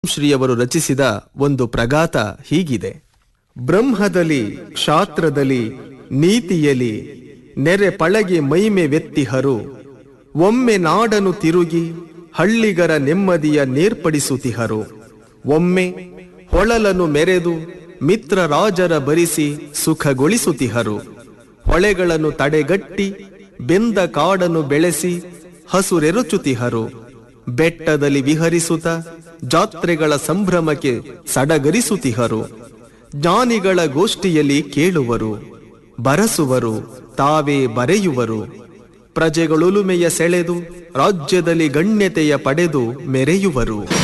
ಶ್ರೀಯವರು ರಚಿಸಿದ ಒಂದು ಪ್ರಗಾತ ಹೀಗಿದೆ ಬ್ರಹ್ಮದಲ್ಲಿ ಕ್ಷಾತ್ರದಲ್ಲಿ ನೀತಿಯಲಿ ನೆರೆ ಪಳಗಿ ಮೈಮೆ ವೆತ್ತಿಹರು ಒಮ್ಮೆ ನಾಡನು ತಿರುಗಿ ಹಳ್ಳಿಗರ ನೆಮ್ಮದಿಯ ನೇರ್ಪಡಿಸುತ್ತಿಹರು ಒಮ್ಮೆ ಹೊಳಲನು ಮೆರೆದು ಮಿತ್ರ ರಾಜರ ಬರಿಸಿ ಸುಖಗೊಳಿಸುತ್ತಿಹರು ಹೊಳೆಗಳನ್ನು ತಡೆಗಟ್ಟಿ ಬೆಂದ ಕಾಡನ್ನು ಬೆಳೆಸಿ ಹಸುರೆರುಚುತಿಹರು ಬೆಟ್ಟದಲ್ಲಿ ವಿಹರಿಸುತ್ತ ಜಾತ್ರೆಗಳ ಸಂಭ್ರಮಕ್ಕೆ ಸಡಗರಿಸುತ್ತಿಹರು ಜ್ಞಾನಿಗಳ ಗೋಷ್ಠಿಯಲ್ಲಿ ಕೇಳುವರು ಬರಸುವರು ತಾವೇ ಬರೆಯುವರು ಪ್ರಜೆಗಳುಲುಮೆಯ ಸೆಳೆದು ರಾಜ್ಯದಲ್ಲಿ ಗಣ್ಯತೆಯ ಪಡೆದು ಮೆರೆಯುವರು